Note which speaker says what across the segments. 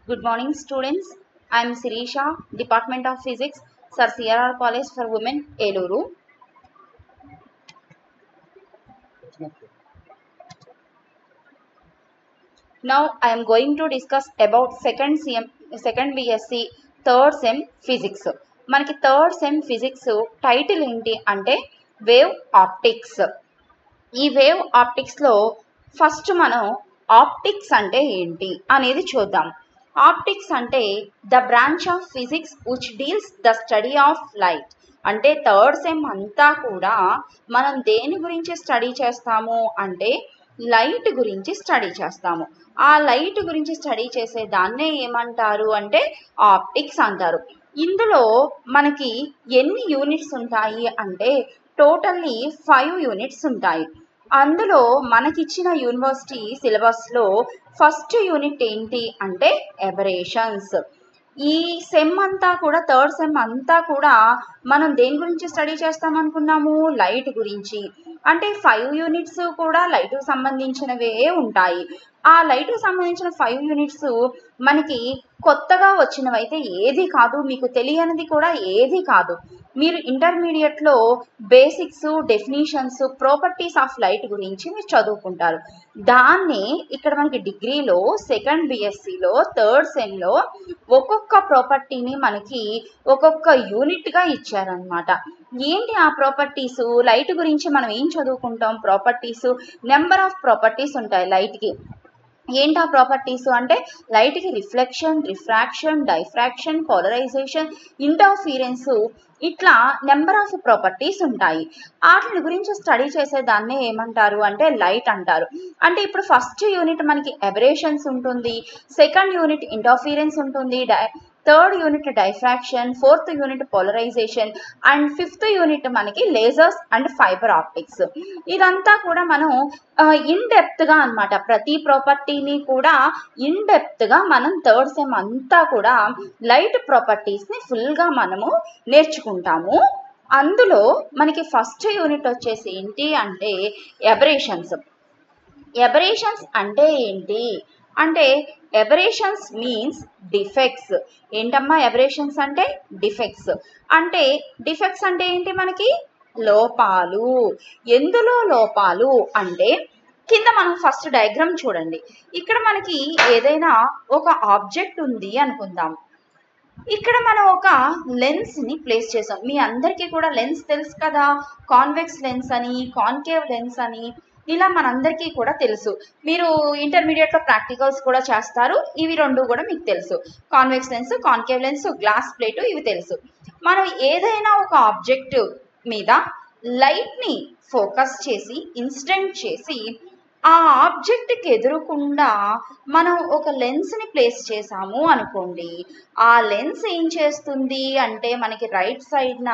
Speaker 1: Good morning, students. I am Sirisha, Department of Physics, Sir CRR College for Women, Eluru. Now I am going to discuss about second CM, second BSc, third sem physics. మనకి third sem physics title ఏంటి అంటే wave optics ఈ wave ఆప్టిక్స్లో first మనం optics అంటే ఏంటి అనేది చూద్దాం ఆప్టిక్స్ అంటే the branch of physics which deals the study of light అంటే థర్డ్ సెమ్ అంతా కూడా మనం దేని గురించి స్టడీ చేస్తాము అంటే లైట్ గురించి స్టడీ చేస్తాము ఆ లైట్ గురించి స్టడీ చేసే దాన్నే ఏమంటారు అంటే ఆప్టిక్స్ అంటారు ఇందులో మనకి ఎన్ని యూనిట్స్ ఉంటాయి అంటే టోటల్లీ ఫైవ్ యూనిట్స్ ఉంటాయి అందులో మనకిచ్చిన యూనివర్సిటీ సిలబస్లో ఫస్ట్ యూనిట్ ఏంటి అంటే ఎబరేషన్స్ ఈ సెమ్ అంతా కూడా థర్డ్ సెమ్ అంతా కూడా మనం దేని గురించి స్టడీ చేస్తాం అనుకున్నాము లైట్ గురించి అంటే ఫైవ్ యూనిట్స్ కూడా లైట్ సంబంధించినవే ఉంటాయి ఆ లైట్ సంబంధించిన ఫైవ్ యూనిట్స్ మనకి కొత్తగా వచ్చినవైతే ఏది కాదు మీకు తెలియనిది కూడా ఏది కాదు మీరు ఇంటర్మీడియట్లో basics definitions properties of light గురించి మీరు చదువుకుంటారు దాన్ని ఇక్కడ మనకి డిగ్రీలో సెకండ్ బిఎస్సిలో థర్డ్ సెమ్లో ఒక్కొక్క ప్రాపర్టీని మనకి ఒక్కొక్క యూనిట్గా ఇచ్చారనమాట ఏంటి ఆ ప్రాపర్టీస్ లైట్ గురించి మనం ఏం చదువుకుంటాం ప్రాపర్టీస్ నెంబర్ ఆఫ్ ప్రాపర్టీస్ ఉంటాయి లైట్కి ఏంటి ఆ ప్రాపర్టీస్ అంటే లైట్కి reflection refraction diffraction polarisation interference ఇట్లా నెంబర్ ఆఫ్ ప్రాపర్టీస్ ఉంటాయి వాటి గురించి స్టడీ చేసే దాన్నే ఏమంటారు అంటే లైట్ అంటారు అంటే ఇప్పుడు ఫస్ట్ యూనిట్ మనకి ఎబరేషన్స్ ఉంటుంది సెకండ్ యూనిట్ ఇంటర్ఫీరెన్స్ ఉంటుంది డై third unit diffraction fourth unit polarisation and fifth unit మనకి లేజర్స్ అండ్ ఫైబర్ ఆప్టిక్స్ ఇదంతా కూడా మనం ఇన్ డెప్త్గా అనమాట ప్రతి ప్రాపర్టీని కూడా ఇన్ డెప్త్గా మనం థర్డ్ సెమ్ అంతా కూడా లైట్ ప్రాపర్టీస్ని ఫుల్గా మనము నేర్చుకుంటాము అందులో మనకి ఫస్ట్ యూనిట్ వచ్చేసి ఏంటి అంటే ఎబరేషన్స్ ఎబరేషన్స్ అంటే ఏంటి అంటే ఎబరేషన్స్ మీన్స్ డిఫెక్ట్స్ ఏంటమ్మా ఎబరేషన్స్ అంటే డిఫెక్ట్స్ అంటే డిఫెక్ట్స్ అంటే ఏంటి మనకి లోపాలు ఎందులో లోపాలు అంటే కింద మనం ఫస్ట్ డయాగ్రామ్ చూడండి ఇక్కడ మనకి ఏదైనా ఒక ఆబ్జెక్ట్ ఉంది అనుకుందాం ఇక్కడ మనం ఒక లెన్స్ ని ప్లేస్ చేసాం మీ అందరికీ కూడా లెన్స్ తెలుసు కదా కాన్వెక్స్ లెన్స్ అని కాన్కేవ్ లెన్స్ అని ఇలా మనందరికీ కూడా తెలుసు మీరు ఇంటర్మీడియట్లో ప్రాక్టికల్స్ కూడా చేస్తారు ఇవి రెండు కూడా మీకు తెలుసు convex lens concave lens glass plate ఇవి తెలుసు మనం ఏదైనా ఒక ఆబ్జెక్ట్ మీద లైట్ని ఫోకస్ చేసి ఇన్సిడెంట్ చేసి ఆ ఆబ్జెక్ట్కి ఎదురకుండా మనం ఒక లెన్స్ని ప్లేస్ చేసాము అనుకోండి ఆ లెన్స్ ఏం చేస్తుంది అంటే మనకి రైట్ సైడ్న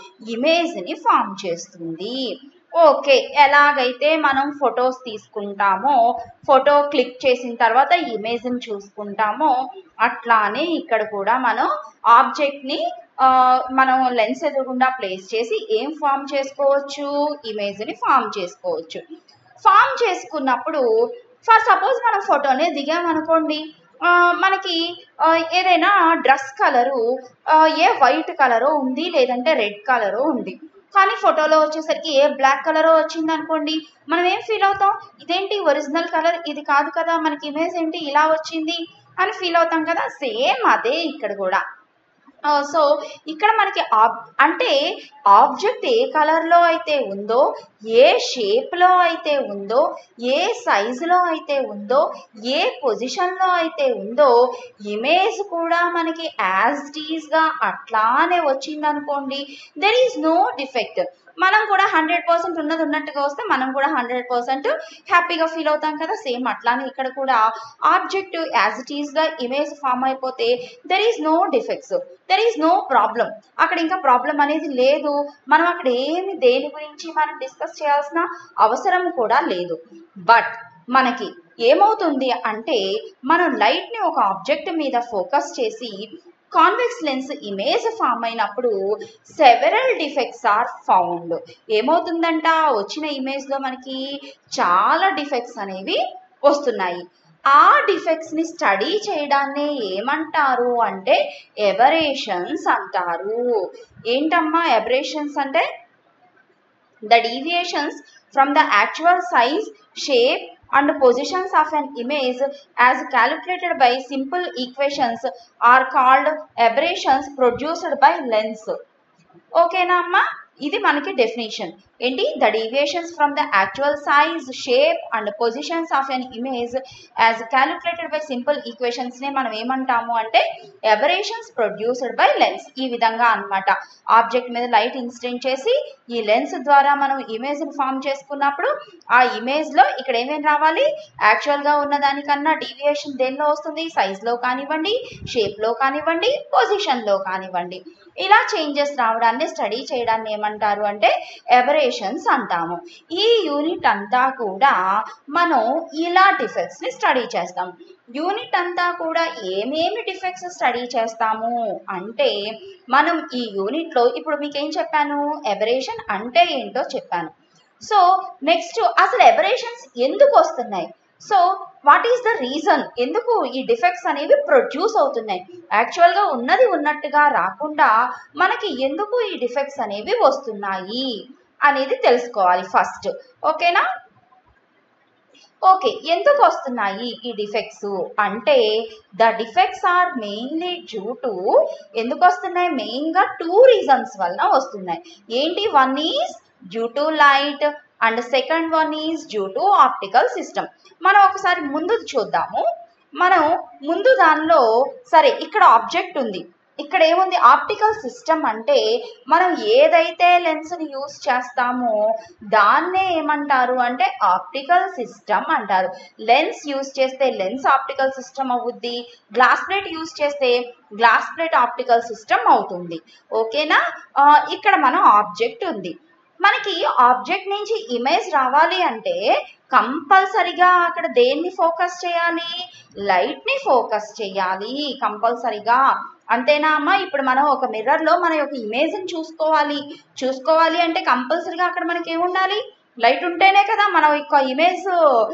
Speaker 1: ఇమేజ్ని ఫామ్ చేస్తుంది ఓకే ఎలాగైతే మనం ఫొటోస్ తీసుకుంటామో ఫోటో క్లిక్ చేసిన తర్వాత ఇమేజ్ని చూసుకుంటామో అట్లానే ఇక్కడ కూడా మనం ఆబ్జెక్ట్ని మనం లెన్స్ ఎదురుగుండా ప్లేస్ చేసి ఏం ఫామ్ చేసుకోవచ్చు ఇమేజ్ని ఫామ్ చేసుకోవచ్చు ఫామ్ చేసుకున్నప్పుడు ఫర్ సపోజ్ మనం ఫోటోనే దిగామనుకోండి మనకి ఏదైనా డ్రెస్ కలరు ఏ వైట్ కలరో ఉంది లేదంటే రెడ్ కలరో ఉంది కానీ ఫోటోలో వచ్చేసరికి ఏ బ్లాక్ కలర్ వచ్చింది అనుకోండి మనం ఏం ఫీల్ అవుతాం ఇదేంటి ఒరిజినల్ కలర్ ఇది కాదు కదా మనకి ఇమేజ్ ఏంటి ఇలా వచ్చింది అని ఫీల్ అవుతాం కదా సేమ్ అదే ఇక్కడ కూడా సో ఇక్కడ మనకి ఆబ్ అంటే ఆబ్జెక్ట్ ఏ కలర్లో అయితే ఉందో ఏ షేప్లో అయితే ఉందో ఏ సైజులో అయితే ఉందో ఏ పొజిషన్లో అయితే ఉందో ఇమేజ్ కూడా మనకి యాజ్ టీజ్గా అట్లానే వచ్చింది అనుకోండి దెర్ ఈజ్ నో డిఫెక్ట్ మనం కూడా హండ్రెడ్ పర్సెంట్ ఉన్నది ఉన్నట్టుగా వస్తే మనం కూడా హండ్రెడ్ పర్సెంట్ హ్యాపీగా ఫీల్ అవుతాం కదా సేమ్ అట్లానే ఇక్కడ కూడా ఆబ్జెక్ట్ యాజ్ ఇట్ ఈస్గా ఇమేజ్ ఫామ్ అయిపోతే there is no defects there is no problem అక్కడ ఇంకా ప్రాబ్లం అనేది లేదు మనం అక్కడ ఏమి దేని గురించి మనం డిస్కస్ చేయాల్సిన అవసరం కూడా లేదు బట్ మనకి ఏమవుతుంది అంటే మనం లైట్ని ఒక ఆబ్జెక్ట్ మీద ఫోకస్ చేసి కాన్వెక్స్ లెన్స్ ఇమేజ్ ఫామ్ అయినప్పుడు సెవెరల్ డిఫెక్ట్స్ ఆర్ ఫౌండ్ ఏమవుతుందంట వచ్చిన ఇమేజ్లో మనకి చాలా డిఫెక్ట్స్ అనేవి వస్తున్నాయి ఆ డిఫెక్ట్స్ని స్టడీ చేయడాన్ని ఏమంటారు అంటే ఎబరేషన్స్ అంటారు ఏంటమ్మా ఎబరేషన్స్ అంటే the deviations from the actual size, shape and positions of an image as calculated by simple equations are called aberrations produced by lens. ఓకేనా అమ్మా ఇది మనకి డెఫినేషన్ ఏంటి the deviations from the actual size shape and positions of an image as calculated by simple ఈక్వేషన్స్నే మనం ఏమంటాము అంటే aberrations produced by lens ఈ విధంగా అన్నమాట ఆబ్జెక్ట్ మీద లైట్ ఇన్సిడెంట్ చేసి ఈ లెన్స్ ద్వారా మనం ఇమేజ్ని ఫామ్ చేసుకున్నప్పుడు ఆ ఇమేజ్లో ఇక్కడ ఏమేమి రావాలి యాక్చువల్గా ఉన్న దానికన్నా డీవియేషన్ దేనిలో వస్తుంది సైజ్లో కానివ్వండి షేప్లో కానివ్వండి పొజిషన్లో కానివ్వండి ఇలా చేంజెస్ రావడాన్ని స్టడీ చేయడాన్ని ఏమంటారు అంటే ఎబరేషన్స్ అంటాము ఈ యూనిట్ అంతా కూడా మనం ఇలా డిఫెక్ట్స్ని స్టడీ చేస్తాం యూనిట్ అంతా కూడా ఏమేమి డిఫెక్ట్స్ స్టడీ చేస్తాము అంటే మనం ఈ యూనిట్లో ఇప్పుడు మీకు ఏం చెప్పాను ఎబరేషన్ అంటే ఏంటో చెప్పాను సో నెక్స్ట్ అసలు ఎబరేషన్స్ ఎందుకు వస్తున్నాయి so what is the reason ఎందుకు ఈ డిఫెక్ట్స్ అనేవి ప్రొడ్యూస్ అవుతున్నాయి యాక్చువల్గా ఉన్నది ఉన్నట్టుగా రాకుండా మనకి ఎందుకు ఈ డిఫెక్ట్స్ అనేవి వస్తున్నాయి అనేది తెలుసుకోవాలి ఫస్ట్ ఓకేనా ఓకే ఎందుకు వస్తున్నాయి ఈ డిఫెక్ట్స్ అంటే the defects are mainly due to ఎందుకు వస్తున్నాయి మెయిన్గా టూ రీజన్స్ వలన వస్తున్నాయి ఏంటి one is due to light and second one is due to optical system మనం ఒకసారి ముందు చూద్దాము మనం ముందు దానిలో సరే ఇక్కడ ఆబ్జెక్ట్ ఉంది ఇక్కడ ఏముంది ఆప్టికల్ సిస్టమ్ అంటే మనం ఏదైతే లెన్స్ని యూస్ చేస్తామో దాన్నే ఏమంటారు అంటే ఆప్టికల్ సిస్టమ్ అంటారు లెన్స్ యూస్ చేస్తే లెన్స్ ఆప్టికల్ సిస్టమ్ అవుద్ది గ్లాస్ ప్లేట్ యూస్ చేస్తే గ్లాస్ ప్లేట్ ఆప్టికల్ సిస్టమ్ అవుతుంది ఓకేనా ఆ, ఇక్కడ మనం ఆబ్జెక్ట్ ఉంది మనకి ఆబ్జెక్ట్ నుంచి ఇమేజ్ రావాలి అంటే కంపల్సరిగా అక్కడ దేన్ని ఫోకస్ చేయాలి లైట్ని ఫోకస్ చేయాలి కంపల్సరిగా అంతేనా అమ్మా ఇప్పుడు మనం ఒక మిర్రర్లో మన యొక్క ఇమేజ్ని చూసుకోవాలి చూసుకోవాలి అంటే కంపల్సరిగా అక్కడ మనకి ఏముండాలి లైట్ ఉంటేనే కదా మన యొక్క ఇమేజ్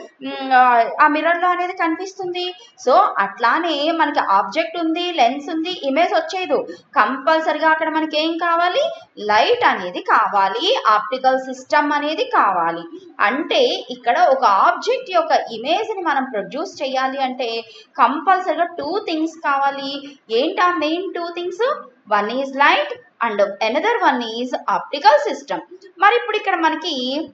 Speaker 1: ఆ మిర్రర్లో అనేది కనిపిస్తుంది సో అట్లానే మనకి ఆబ్జెక్ట్ ఉంది లెన్స్ ఉంది ఇమేజ్ వచ్చేది కంపల్సరిగా అక్కడ మనకి ఏం కావాలి లైట్ అనేది కావాలి ఆప్టికల్ సిస్టమ్ అనేది కావాలి అంటే ఇక్కడ ఒక ఆబ్జెక్ట్ యొక్క ఇమేజ్ని మనం ప్రొడ్యూస్ చేయాలి అంటే కంపల్సరిగా టూ థింగ్స్ కావాలి ఏంటా main two things one is light and another one is optical system మరి ఇప్పుడు ఇక్కడ మనకి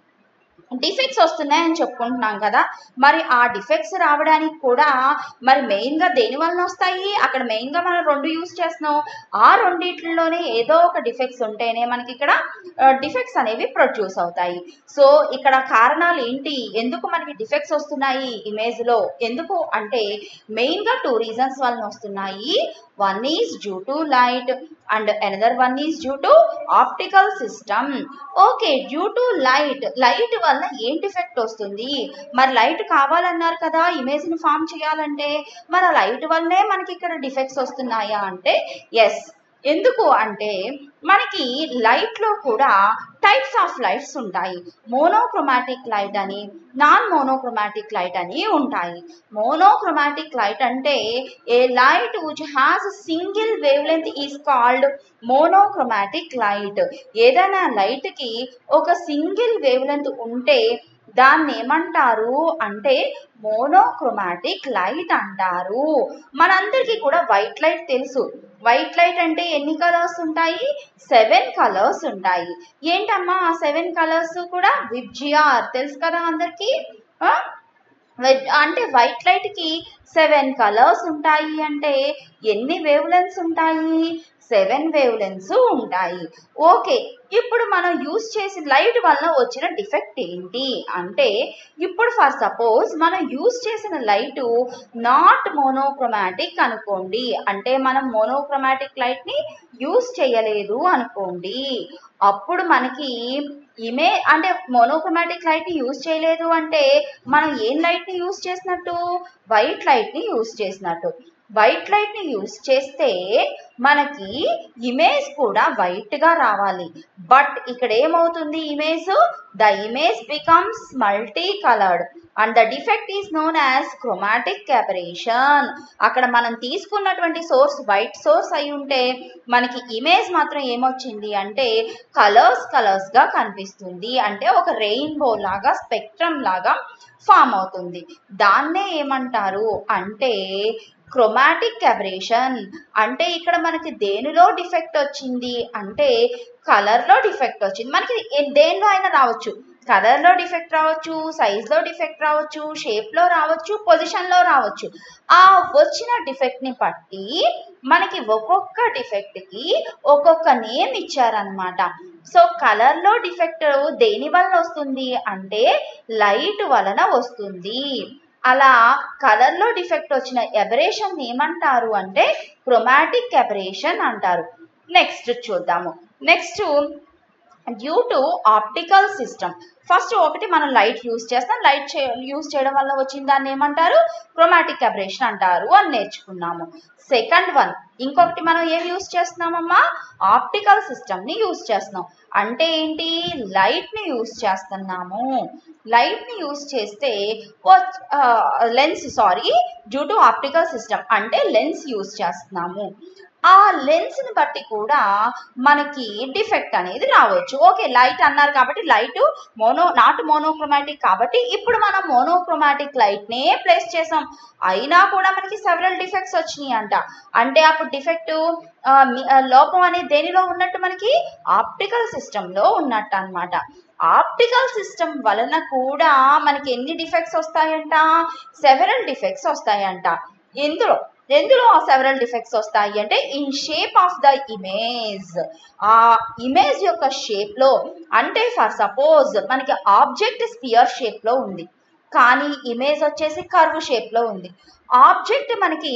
Speaker 1: డిఫెక్ట్స్ వస్తున్నాయని చెప్పుకుంటున్నాం కదా మరి ఆ డిఫెక్ట్స్ రావడానికి కూడా మరి మెయిన్గా దేని వలన వస్తాయి అక్కడ మెయిన్గా మనం రెండు యూస్ చేస్తున్నాం ఆ రెండిట్లోనే ఏదో ఒక డిఫెక్ట్స్ ఉంటేనే మనకి ఇక్కడ డిఫెక్ట్స్ అనేవి ప్రొడ్యూస్ అవుతాయి సో ఇక్కడ కారణాలు ఏంటి ఎందుకు మనకి డిఫెక్ట్స్ వస్తున్నాయి ఇమేజ్లో ఎందుకు అంటే మెయిన్గా టూ రీజన్స్ వలన వస్తున్నాయి one is due to light and another one is due to optical system okay due to light light వల్ల ఏం డిఫెక్ట్ వస్తుంది మరి లైట్ కావాలన్నారు కదా ఇమేజ్ని ఫామ్ చేయాలంటే మరి లైట్ వల్లనే మనకి ఇక్కడ డిఫెక్ట్స్ వస్తున్నాయా అంటే ఎస్ ఎందుకు అంటే మనకి లైట్లో కూడా టైప్స్ ఆఫ్ లైట్స్ ఉంటాయి మోనోక్రోమాటిక్ లైట్ అని నాన్ మోనోక్రోమాటిక్ లైట్ అని ఉంటాయి మోనోక్రోమాటిక్ లైట్ అంటే a light which has single wavelength is called monochromatic light ఏదైనా లైట్కి ఒక సింగిల్ వేవ్ లెంత్ ఉంటే దాన్ని ఏమంటారు అంటే మోనోక్రోమాటిక్ లైట్ అంటారు మనందరికీ కూడా వైట్ లైట్ తెలుసు వైట్ లైట్ అంటే ఎన్ని కలర్స్ ఉంటాయి సెవెన్ కలర్స్ ఉంటాయి ఏంటమ్మా ఆ సెవెన్ కలర్స్ కూడా విబ్జిఆర్ తెలుసు కదా అందరికీ ఆ? వె- అంటే వైట్ లైట్కి సెవెన్ కలర్స్ ఉంటాయి అంటే ఎన్ని వేవ్ లెన్స్ ఉంటాయి సెవెన్ వేవ్ లెన్స్ ఉంటాయి ఓకే ఇప్పుడు మనం యూస్ చేసి లైట్ వల్ల వచ్చిన డిఫెక్ట్ ఏంటి అంటే ఇప్పుడు ఫర్ సపోజ్ మనం యూస్ చేసిన లైట్ నాట్ మోనోక్రోమాటిక్ అనుకోండి అంటే మనం మోనోక్రోమాటిక్ లైట్ని యూస్ చేయలేదు అనుకోండి అప్పుడు మనకి ఇమే అంటే మోనోక్రోమాటిక్ లైట్ని యూస్ చేయలేదు అంటే మనం ఏం లైట్ని యూస్ చేసినట్టు వైట్ లైట్ని యూస్ చేసినట్టు వైట్ లైట్ ని యూస్ చేస్తే మనకి ఇమేజ్ కూడా వైట్ గా రావాలి బట్ ఇక్కడ ఏమవుతుంది image the image becomes multi coloured and the defect is known as chromatic aberration అక్కడ మనం తీసుకున్నటువంటి సోర్స్ వైట్ సోర్స్ అయి ఉంటే మనకి ఇమేజ్ మాత్రం ఏమొచ్చింది అంటే కలర్స్ కలర్స్ గా కనిపిస్తుంది అంటే ఒక రెయిన్బో లాగా స్పెక్ట్రమ్ లాగా ఫామ్ అవుతుంది దాన్నే ఏమంటారు అంటే క్రొమాటిక్ అబరేషన్ అంటే ఇక్కడ మనకి దేనిలో డిఫెక్ట్ వచ్చింది అంటే కలర్లో డిఫెక్ట్ వచ్చింది మనకి ఏ- దేనిలో అయినా రావచ్చు కలర్లో డిఫెక్ట్ రావచ్చు సైజ్లో డిఫెక్ట్ రావచ్చు షేప్లో రావచ్చు పొజిషన్లో రావచ్చు ఆ వచ్చిన డిఫెక్ట్ని బట్టి మనకి ఒక్కొక్క డిఫెక్ట్కి ఒక్కొక్క నేమ్ ఇచ్చారనమాట సో కలర్లో డిఫెక్ట్ దేని వలన వస్తుంది అంటే లైట్ వలన వస్తుంది అలా కలర్లో డిఫెక్ట్ వచ్చిన ఎబరేషన్ ఏమంటారు అంటే క్రొమాటిక్ ఎబరేషన్ అంటారు నెక్స్ట్ చూద్దాము next due to optical system first ఒకటి మనం లైట్ యూస్ చేస్తాం లైట్ చే యూస్ చేయడం వల్ల వచ్చిన దాన్ని ఏమంటారు క్రొమాటిక్ అబరేషన్ అంటారు అని నేర్చుకున్నాము సెకండ్ వన్ ఇంకొకటి మనం ఏం యూస్ చేస్తున్నామమ్మా ఆప్టికల్ సిస్టమ్ని యూస్ చేస్తున్నాం అంటే ఏంటి లైట్ని యూస్ చేస్తున్నాము లైట్ని యూస్ చేస్తే lens sorry due to optical system అంటే లెన్స్ యూస్ చేస్తున్నాము ఆ లెన్స్ని బట్టి కూడా మనకి డిఫెక్ట్ అనేది రావచ్చు ఓకే లైట్ అన్నారు కాబట్టి లైట్ మోనో నాట్ మోనోక్రోమాటిక్ కాబట్టి ఇప్పుడు మనం మోనోక్రోమాటిక్ లైట్నే ప్లేస్ చేసాం అయినా కూడా మనకి సెవరల్ డిఫెక్ట్స్ వచ్చినాయి అంట అంటే అప్పుడు డిఫెక్ట్ లోపం అనేది దేనిలో ఉన్నట్టు మనకి ఆప్టికల్ సిస్టంలో ఉన్నట్టు అన్నమాట ఆప్టికల్ సిస్టమ్ వలన కూడా మనకి ఎన్ని డిఫెక్ట్స్ వస్తాయంట సెవరల్ డిఫెక్ట్స్ వస్తాయంట ఎందులో ఎందులో ఆ సెవరల్ డిఫెక్ట్స్ వస్తాయి అంటే in shape of the image ఆ ఇమేజ్ యొక్క షేప్లో అంటే ఫర్ సపోజ్ మనకి ఆబ్జెక్ట్ స్పియర్ షేప్లో ఉంది కానీ ఇమేజ్ వచ్చేసి కర్వ్ షేప్లో ఉంది ఆబ్జెక్ట్ మనకి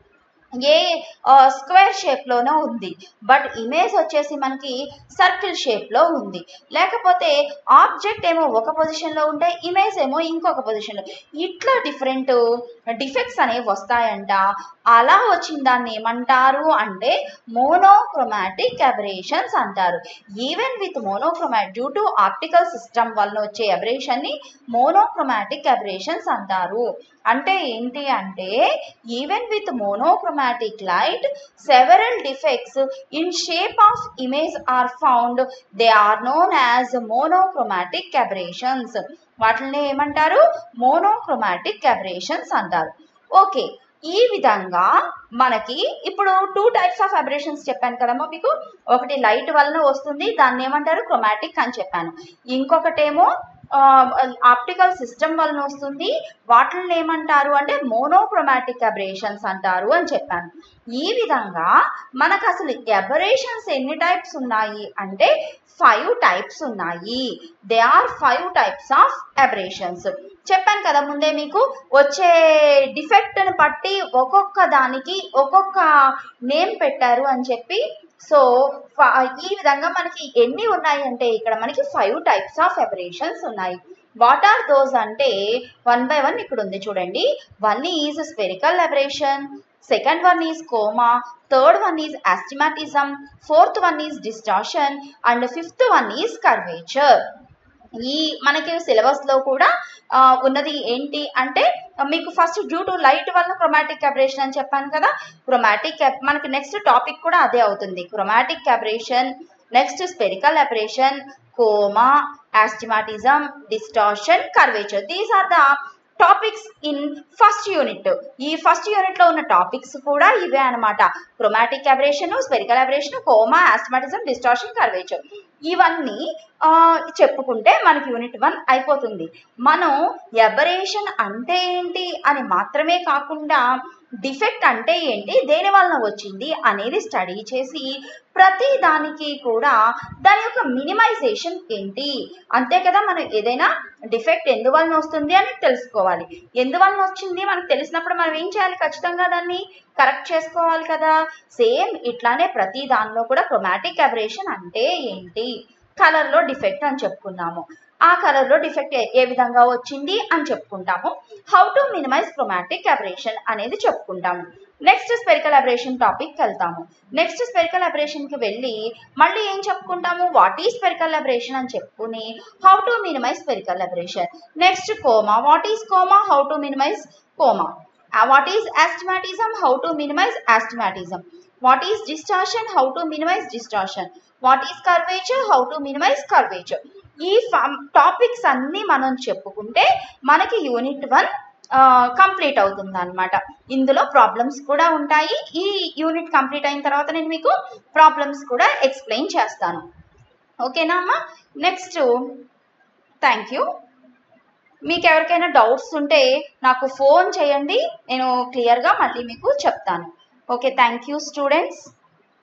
Speaker 1: ఏ స్క్వేర్ షేప్లోనే ఉంది బట్ ఇమేజ్ వచ్చేసి మనకి సర్కిల్ షేప్లో ఉంది లేకపోతే ఆబ్జెక్ట్ ఏమో ఒక పొజిషన్లో ఉంటే ఇమేజ్ ఏమో ఇంకొక పొజిషన్లో ఇట్లా డిఫరెంట్ డిఫెక్ట్స్ అనేవి వస్తాయంట అలా వచ్చిన దాన్ని ఏమంటారు అంటే మోనోక్రోమాటిక్ అబరేషన్స్ అంటారు even with monochromat due to optical system వలన వచ్చే అబరేషన్ని మోనోక్రోమాటిక్ అబరేషన్స్ అంటారు అంటే ఏంటి అంటే even with monochromatic light several defects in shape of image are found they are known as monochromatic aberrations వాటిని ఏమంటారు మోనోక్రోమాటిక్ అబరేషన్స్ అంటారు ఓకే ఈ విధంగా మనకి ఇప్పుడు టూ టైప్స్ ఆఫ్ అబరేషన్స్ చెప్పాను కదమ్మా మీకు ఒకటి లైట్ వలన వస్తుంది దాన్ని ఏమంటారు క్రొమాటిక్ అని చెప్పాను ఇంకొకటేమో ఆప్టికల్ సిస్టమ్ వలన వస్తుంది వాటిని ఏమంటారు అంటే మోనోక్రోమాటిక్ అబరేషన్స్ అంటారు అని చెప్పాను ఈ విధంగా మనకు అసలు ఎబరేషన్స్ ఎన్ని టైప్స్ ఉన్నాయి అంటే ఫైవ్ టైప్స్ ఉన్నాయి they are five types of aberrations చెప్పాను కదా ముందే మీకు వచ్చే డిఫెక్ట్ని బట్టి ఒక్కొక్క దానికి ఒక్కొక్క నేమ్ పెట్టారు అని చెప్పి సో ఈ విధంగా మనకి ఎన్ని ఉన్నాయి అంటే ఇక్కడ మనకి ఫైవ్ టైప్స్ ఆఫ్ ఎబరేషన్స్ ఉన్నాయి వాట్ ఆర్ దోస్ అంటే వన్ బై వన్ ఇక్కడ ఉంది చూడండి one is spherical aberration second one is coma third one is astigmatism fourth one is distortion and fifth one is curvature ఈ మనకి సిలబస్లో కూడా ఆ, ఉన్నది ఏంటి అంటే మీకు ఫస్ట్ డ్యూ టు లైట్ వల్ల క్రొమాటిక్ అబరేషన్ అని చెప్పాను కదా క్రొమాటిక్ మనకి నెక్స్ట్ టాపిక్ కూడా అదే అవుతుంది chromatic aberration next spherical aberration coma astigmatism distortion curvature these are the topics in first unit ఈ ఫస్ట్ యూనిట్ లో ఉన్న టాపిక్స్ కూడా ఇవే అనమాట chromatic aberration spherical aberration coma astigmatism distortion curvature ఇవన్నీ ఆ, చెప్పుకుంటే మనకి యూనిట్ వన్ అయిపోతుంది మనం ఎబరేషన్ అంటే ఏంటి అని మాత్రమే కాకుండా డిఫెక్ట్ అంటే ఏంటి దేని వలన వచ్చింది అనేది స్టడీ చేసి ప్రతి దానికి కూడా దాని యొక్క మినిమైజేషన్ ఏంటి అంతే కదా మనం ఏదైనా డిఫెక్ట్ ఎందువలన వస్తుంది అని తెలుసుకోవాలి ఎందువలన వచ్చింది మనకు తెలిసినప్పుడు మనం ఏం చేయాలి ఖచ్చితంగా దాన్ని కరెక్ట్ చేసుకోవాలి కదా సేమ్ ఇట్లానే ప్రతి దానిలో కూడా క్రొమాటిక్ అబరేషన్ అంటే ఏంటి కలర్లో డిఫెక్ట్ అని చెప్పుకున్నాము ఆ కలర్లో డిఫెక్ట్ ఏ విధంగా వచ్చింది అని చెప్పుకుంటాము how to minimise chromatic aberration అనేది చెప్పుకుంటాము నెక్స్ట్ స్పెరికల్ అబరేషన్ టాపిక్ వెళ్తాము నెక్స్ట్ స్పెరికల్ అబరేషన్కి వెళ్ళి మళ్ళీ ఏం చెప్పుకుంటాము వాట్ ఈ స్పెరికల్ అబరేషన్ అని చెప్పుకుని how to minimise spherical aberration next coma what is coma how to minimise coma what is astigmatism how to minimise astigmatism what is distortion how to minimise distortion what is curvature how to minimise curvature ఈ topics అన్నీ మనం చెప్పుకుంటే మనకి unit one complete అవుతుంది అనమాట ఇందులో problems కూడా ఉంటాయి ఈ యూనిట్ కంప్లీట్ అయిన తర్వాత నేను మీకు ప్రాబ్లమ్స్ కూడా ఎక్స్ప్లెయిన్ చేస్తాను ఓకేనా అమ్మా నెక్స్ట్ థ్యాంక్ యూ మీకు ఎవరికైనా డౌట్స్ ఉంటే నాకు ఫోన్ చేయండి నేను క్లియర్గా మళ్ళీ మీకు చెప్తాను ఓకే థ్యాంక్ యూ స్టూడెంట్స్